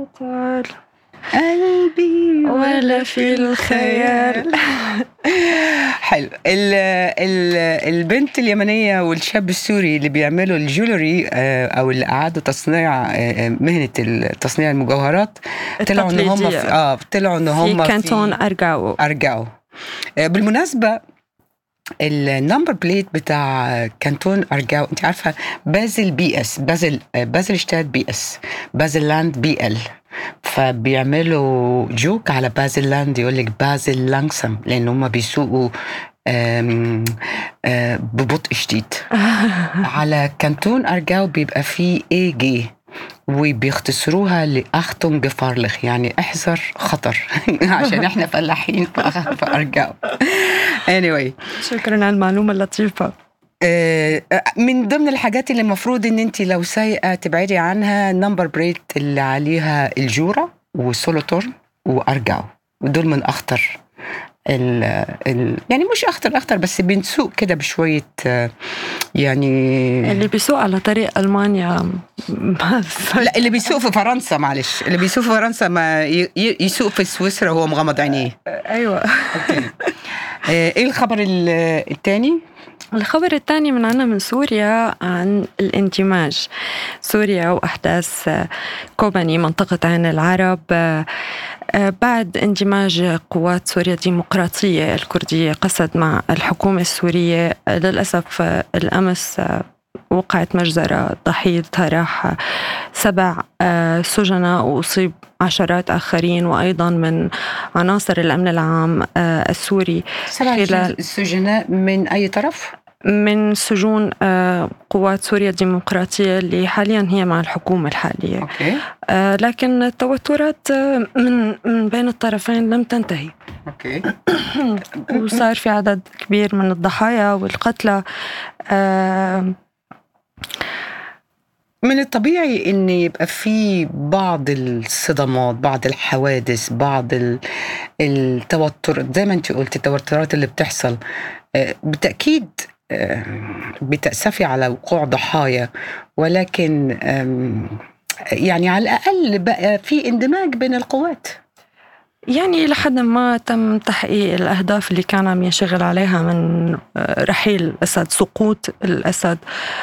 قلبي ولا في الخيال حلو ال ال البنت اليمنية والشاب السوري اللي بيعملوا الجولري آه، أو اللي أعادوا تصنيع آه، آه، مهنة تصنيع المجوهرات طلعوا إن هم في آه طلعوا إن هم في كانتون أرجاو أرجاو بالمناسبة النمبر بليت بتاع كانتون ارجاو انت عارفه بازل بي اس بازل بازل شتات بي اس بازل لاند بي ال فبيعملوا جوك على بازل لاند يقول لك بازل لانسم لان هم بيسوقوا ببطء شديد على كانتون ارجاو بيبقى فيه اي جي وبيختصروها لأختم جفارلخ يعني احذر خطر عشان احنا فلاحين فأرجعوا anyway شكرا على المعلومة اللطيفة آه، من ضمن الحاجات اللي المفروض ان انت لو سايقه تبعدي عنها نمبر بريت اللي عليها الجوره وسولوتورن وارجعوا ودول من اخطر ال ال يعني مش اخطر اخطر بس بنسوق كده بشويه يعني اللي بيسوق على طريق المانيا لا اللي بيسوق في فرنسا معلش اللي بيسوق في فرنسا ما يسوق في سويسرا وهو مغمض عينيه ايوه أوكي. آه، ايه الخبر الثاني الخبر الثاني من عنا من سوريا عن الاندماج سوريا وأحداث كوباني منطقة عين العرب بعد اندماج قوات سوريا الديمقراطية الكردية قسد مع الحكومة السورية للأسف الأمس وقعت مجزرة ضحيتها راح سبع سجناء وأصيب عشرات آخرين وأيضا من عناصر الأمن العام السوري سبع سجناء من أي طرف؟ من سجون آه، قوات سوريا الديمقراطية اللي حاليا هي مع الحكومة الحالية أوكي. آه، لكن التوترات آه، من من بين الطرفين لم تنتهي أوكي. وصار في عدد كبير من الضحايا والقتلى من الطبيعي ان يبقى في بعض الصدمات بعض الحوادث بعض التوتر زي ما انت قلت التوترات اللي بتحصل بالتاكيد بتأسفي على وقوع ضحايا ولكن يعني على الأقل بقى في اندماج بين القوات يعني لحد ما تم تحقيق الأهداف اللي كان عم ينشغل عليها من آه، رحيل الأسد سقوط الأسد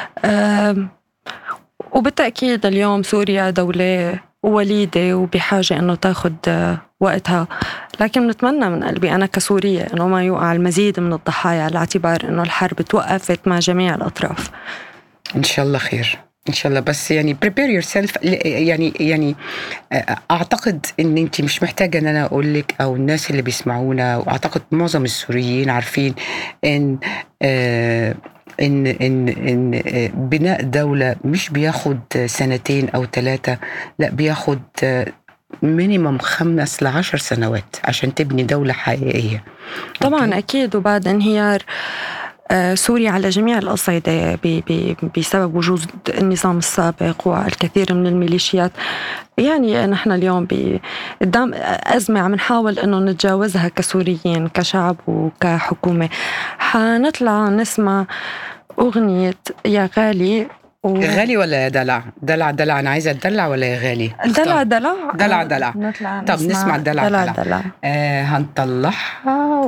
وبالتأكيد اليوم سوريا دولة وليدة وبحاجة أنه تاخذ وقتها لكن بنتمنى من قلبي أنا كسورية أنه ما يوقع المزيد من الضحايا على اعتبار أنه الحرب توقفت مع جميع الأطراف إن شاء الله خير ان شاء الله بس يعني prepare yourself يعني يعني اعتقد ان انت مش محتاجه ان انا اقول لك او الناس اللي بيسمعونا واعتقد معظم السوريين عارفين ان آه ان ان ان بناء دوله مش بياخد سنتين او ثلاثه لا بياخد مينيمم خمس لعشر سنوات عشان تبني دولة حقيقية طبعا أكيد وبعد انهيار آه، سوريا على جميع الأصعدة بسبب وجود النظام السابق والكثير من الميليشيات يعني نحن اليوم قدام أزمة عم نحاول إنه نتجاوزها كسوريين كشعب وكحكومة حنطلع نسمع أغنية يا غالي و... يا غالي ولا يا دلع؟ دلع دلع انا عايزه اتدلع ولا يا غالي؟ دلع دلع دلع دلع نطلع طب نسمع الدلع دلع, دلع. دلع. آه هنطلعها